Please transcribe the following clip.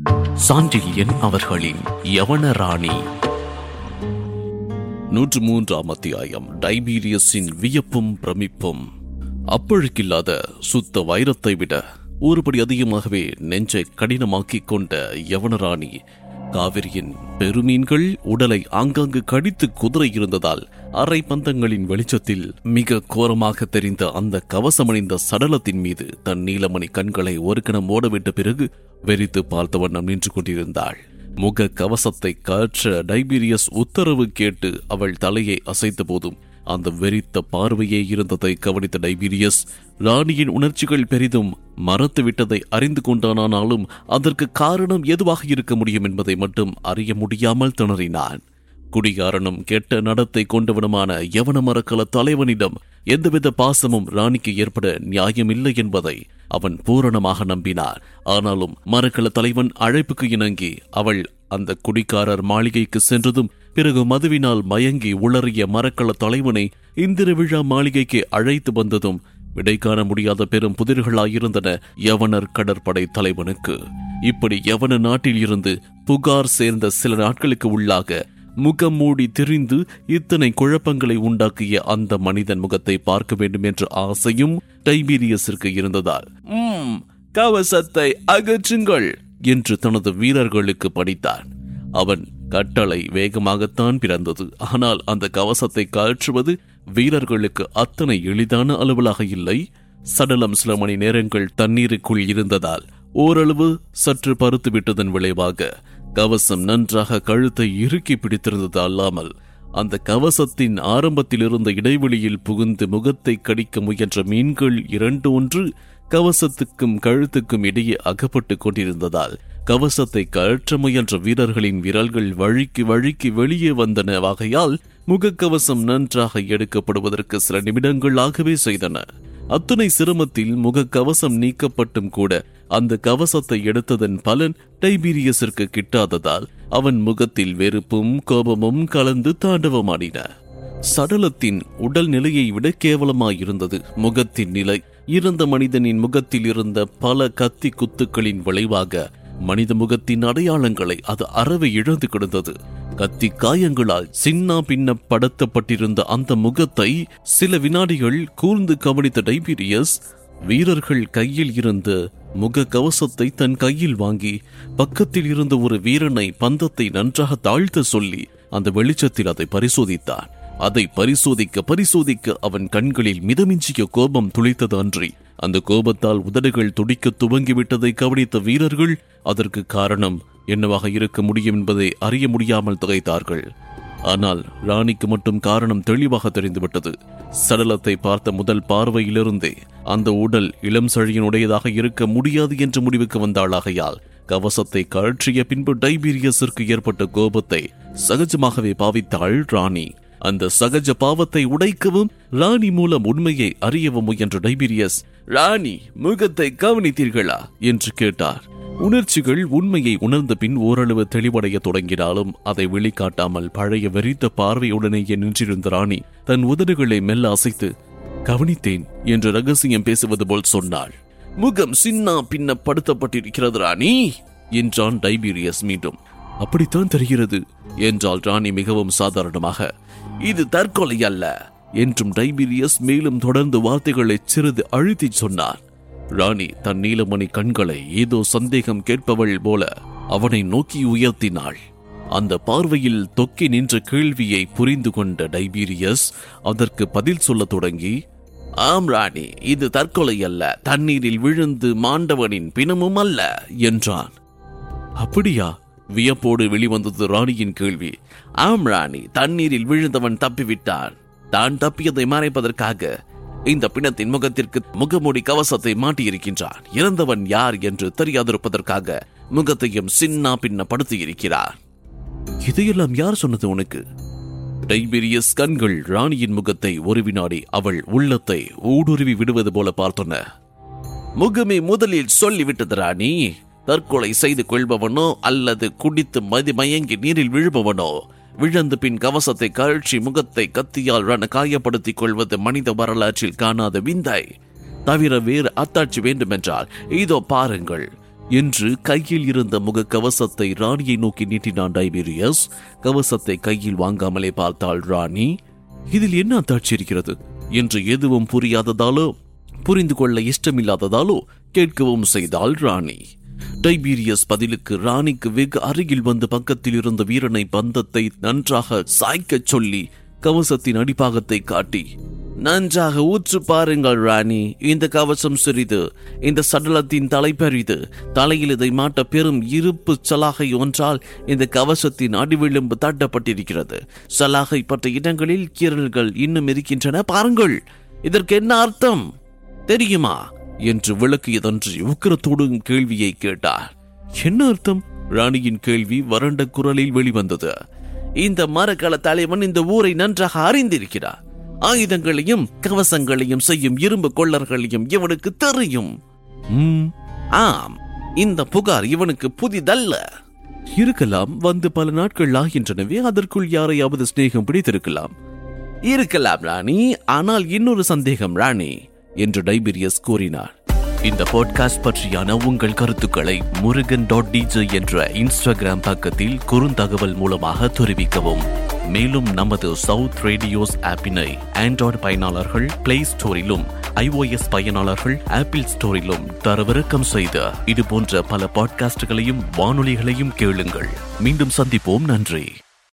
சாண்டில்யன் அவர்களின் யவனராணி நூற்று மூன்றாம் அத்தியாயம் டைபீரியஸின் வியப்பும் பிரமிப்பும் அப்பழுக்கில்லாத சுத்த வைரத்தை விட ஒருபடி அதிகமாகவே நெஞ்சை கடினமாக்கிக் கொண்ட யவனராணி காவிரியின் பெருமீன்கள் உடலை ஆங்காங்கு கடித்து குதிரை இருந்ததால் அரை பந்தங்களின் வெளிச்சத்தில் மிக கோரமாக தெரிந்த அந்த கவசமணிந்த சடலத்தின் மீது தன் நீலமணி கண்களை ஒரு கணம் ஓடவிட்ட பிறகு வெறித்து பார்த்த வண்ணம் நின்று கொண்டிருந்தாள் முக கவசத்தை காற்ற டைபீரியஸ் உத்தரவு கேட்டு அவள் தலையை அசைத்த போதும் அந்த வெறித்த பார்வையே இருந்ததை கவனித்த டைபீரியஸ் ராணியின் உணர்ச்சிகள் பெரிதும் மறத்து விட்டதை அறிந்து கொண்டானானாலும் அதற்கு காரணம் எதுவாக இருக்க முடியும் என்பதை மட்டும் அறிய முடியாமல் திணறினான் குடிகாரனும் கெட்ட நடத்தை கொண்டவனுமான யவன மரக்கல தலைவனிடம் எந்தவித பாசமும் ராணிக்கு ஏற்பட நியாயமில்லை என்பதை அவன் பூரணமாக நம்பினார் ஆனாலும் மரக்கல தலைவன் அழைப்புக்கு இணங்கி அவள் அந்த குடிக்காரர் மாளிகைக்கு சென்றதும் பிறகு மதுவினால் மயங்கி உளறிய மரக்கல தலைவனை இந்திர விழா மாளிகைக்கு அழைத்து வந்ததும் விடை காண முடியாத பெரும் புதிர்களாயிருந்தன யவனர் கடற்படை தலைவனுக்கு இப்படி யவன நாட்டில் இருந்து புகார் சேர்ந்த சில நாட்களுக்கு உள்ளாக முகம் மூடி திரிந்து இத்தனை குழப்பங்களை உண்டாக்கிய அந்த மனிதன் முகத்தை பார்க்க வேண்டும் என்ற ஆசையும் டைபீரியஸிற்கு இருந்ததால் "ம், கவசத்தை அகற்றுங்கள் என்று தனது வீரர்களுக்கு பணித்தான் அவன் கட்டளை வேகமாகத்தான் பிறந்தது ஆனால் அந்த கவசத்தை கழற்றுவது வீரர்களுக்கு அத்தனை எளிதான அளவிலாக இல்லை சடலம் சில மணி நேரங்கள் தண்ணீருக்குள் இருந்ததால் ஓரளவு சற்று பருத்து விட்டதன் விளைவாக கவசம் நன்றாக கழுத்தை இறுக்கி பிடித்திருந்தது அல்லாமல் அந்த கவசத்தின் ஆரம்பத்தில் இருந்த இடைவெளியில் புகுந்து முகத்தை கடிக்க முயன்ற மீன்கள் இரண்டு ஒன்று கவசத்துக்கும் கழுத்துக்கும் இடையே அகப்பட்டு கொண்டிருந்ததால் கவசத்தை கழற்ற முயன்ற வீரர்களின் விரல்கள் வழுக்கி வழுக்கி வெளியே வந்தன வகையால் முகக்கவசம் நன்றாக எடுக்கப்படுவதற்கு சில நிமிடங்கள் ஆகவே செய்தன அத்தனை சிரமத்தில் முகக்கவசம் நீக்கப்பட்டும் கூட அந்த கவசத்தை எடுத்ததன் பலன் டைபீரியஸிற்கு கிட்டாததால் அவன் முகத்தில் வெறுப்பும் கோபமும் கலந்து தாண்டவமாடின சடலத்தின் உடல் நிலையை விட கேவலமாயிருந்தது முகத்தின் நிலை இறந்த மனிதனின் முகத்தில் இருந்த பல கத்தி குத்துக்களின் விளைவாக மனித முகத்தின் அடையாளங்களை அது அறவை இழந்து கிடந்தது கத்தி காயங்களால் சின்னா பின்ன படுத்தப்பட்டிருந்த அந்த முகத்தை சில வினாடிகள் கூர்ந்து கவனித்த டைபீரியஸ் வீரர்கள் கையில் இருந்த முக கவசத்தை தன் கையில் வாங்கி பக்கத்தில் இருந்த ஒரு வீரனை பந்தத்தை நன்றாக தாழ்த்த சொல்லி அந்த வெளிச்சத்தில் அதை பரிசோதித்தான் அதை பரிசோதிக்க பரிசோதிக்க அவன் கண்களில் மிதமிஞ்சிய கோபம் துளித்தது அன்றி அந்த கோபத்தால் உதடுகள் துடிக்க துவங்கிவிட்டதை கவனித்த வீரர்கள் அதற்கு காரணம் என்னவாக இருக்க முடியும் என்பதை அறிய முடியாமல் திகைத்தார்கள் ஆனால் ராணிக்கு மட்டும் காரணம் தெளிவாக தெரிந்துவிட்டது சடலத்தை பார்த்த முதல் பார்வையிலிருந்தே அந்த உடல் இளம் சழியனுடையதாக இருக்க முடியாது என்ற முடிவுக்கு வந்தாளாகையால் கவசத்தை கழற்றிய பின்பு டைபீரியஸிற்கு ஏற்பட்ட கோபத்தை சகஜமாகவே பாவித்தாள் ராணி அந்த சகஜ பாவத்தை உடைக்கவும் ராணி மூலம் உண்மையை அறியவும் முயன்ற டைபீரியஸ் ராணி முகத்தை கவனித்தீர்களா என்று கேட்டார் உணர்ச்சிகள் உண்மையை உணர்ந்த பின் ஓரளவு தெளிவடைய தொடங்கினாலும் அதை வெளிக்காட்டாமல் பழைய வெறித்த பார்வையுடனேயே நின்றிருந்த ராணி தன் உதடுகளை மெல்ல அசைத்து கவனித்தேன் என்று ரகசியம் பேசுவது போல் சொன்னாள் முகம் சின்னா பின்ன படுத்தப்பட்டிருக்கிறது ராணி என்றான் டைபீரியஸ் மீண்டும் அப்படித்தான் தெரிகிறது என்றாள் ராணி மிகவும் சாதாரணமாக இது தற்கொலை அல்ல என்றும் டைபீரியஸ் மேலும் தொடர்ந்து வார்த்தைகளை சிறிது அழுத்திச் சொன்னார் ராணி தன் நீலமணி கண்களை ஏதோ சந்தேகம் கேட்பவள் போல அவனை நோக்கி உயர்த்தினாள் அந்த பார்வையில் தொக்கி நின்ற கேள்வியை புரிந்து கொண்ட டைபீரியஸ் அதற்கு பதில் சொல்லத் தொடங்கி ஆம் ராணி இது தற்கொலை அல்ல தண்ணீரில் விழுந்து மாண்டவனின் பிணமும் அல்ல என்றான் அப்படியா வியப்போடு வெளிவந்தது ராணியின் கேள்வி ஆம் ராணி தண்ணீரில் விழுந்தவன் தப்பிவிட்டான் தான் தப்பியதை மறைப்பதற்காக இந்த பிணத்தின் முகத்திற்கு முகமூடி கவசத்தை மாட்டியிருக்கின்றான் இறந்தவன் யார் என்று தெரியாதிருப்பதற்காக முகத்தையும் சின்னா பின்ன படுத்தியிருக்கிறார் இதையெல்லாம் யார் சொன்னது உனக்கு டைபீரியஸ் கண்கள் ராணியின் முகத்தை ஒரு வினாடி அவள் உள்ளத்தை ஊடுருவி விடுவது போல பார்த்தன முகமே முதலில் சொல்லிவிட்டது ராணி தற்கொலை செய்து கொள்பவனோ அல்லது குடித்து மதி மயங்கி நீரில் விழுபவனோ விழுந்து பின் கவசத்தை கழற்றி முகத்தை கத்தியால் ரண காயப்படுத்திக் கொள்வது மனித வரலாற்றில் காணாத விந்தை தவிர வேறு அத்தாட்சி வேண்டுமென்றால் இதோ பாருங்கள் என்று கையில் இருந்த முகக்கவசத்தை ராணியை நோக்கி நீட்டினான் டைபீரியஸ் கவசத்தை கையில் வாங்காமலே பார்த்தாள் ராணி இதில் என்ன அத்தாட்சி இருக்கிறது என்று எதுவும் புரியாததாலோ புரிந்து கொள்ள இஷ்டமில்லாததாலோ கேட்கவும் செய்தாள் ராணி டைபீரியஸ் பதிலுக்கு ராணிக்கு வெகு அருகில் வந்து பக்கத்தில் இருந்த வீரனை பந்தத்தை நன்றாக சாய்க்கச் சொல்லி கவசத்தின் அடிப்பாகத்தை காட்டி நன்றாக ஊற்று பாருங்கள் ராணி இந்த கவசம் சிறிது இந்த சடலத்தின் தலை பெரிது தலையில் இதை மாட்ட பெரும் இருப்பு சலாகை ஒன்றால் இந்த கவசத்தின் அடிவிளிம்பு தட்டப்பட்டிருக்கிறது சலாகை பட்ட இடங்களில் கீரல்கள் இன்னும் இருக்கின்றன பாருங்கள் இதற்கு என்ன அர்த்தம் தெரியுமா என்று விளக்கியதன்றி உக்கிரத்தோடும் கேள்வியை கேட்டார் என்ன அர்த்தம் ராணியின் கேள்வி வறண்ட குரலில் வெளிவந்தது இந்த மரக்கல தலைவன் இந்த ஊரை நன்றாக அறிந்திருக்கிறார் ஆயுதங்களையும் கவசங்களையும் செய்யும் இரும்பு கொள்ளர்களையும் இவனுக்கு தெரியும் ம், ஆம் இந்த புகார் இவனுக்கு புதிதல்ல இருக்கலாம் வந்து பல நாட்கள் ஆகின்றனவே அதற்குள் யாரையாவது சிநேகம் பிடித்திருக்கலாம் இருக்கலாம் ராணி ஆனால் இன்னொரு சந்தேகம் ராணி என்று டைபீரியஸ் கூறினார் இந்த பாட்காஸ்ட் பற்றியான உங்கள் கருத்துக்களை முருகன் டாட் டிஜே என்ற இன்ஸ்டாகிராம் பக்கத்தில் குறுந்தகவல் மூலமாக தெரிவிக்கவும் மேலும் நமது சவுத் ரேடியோஸ் ஆப்பினை ஆண்ட்ராய்டு பயனாளர்கள் பிளே ஸ்டோரிலும் ஐஓஎஸ் பயனாளர்கள் ஆப்பிள் ஸ்டோரிலும் தரவிறக்கம் செய்த இது போன்ற பல பாட்காஸ்டுகளையும் வானொலிகளையும் கேளுங்கள் மீண்டும் சந்திப்போம் நன்றி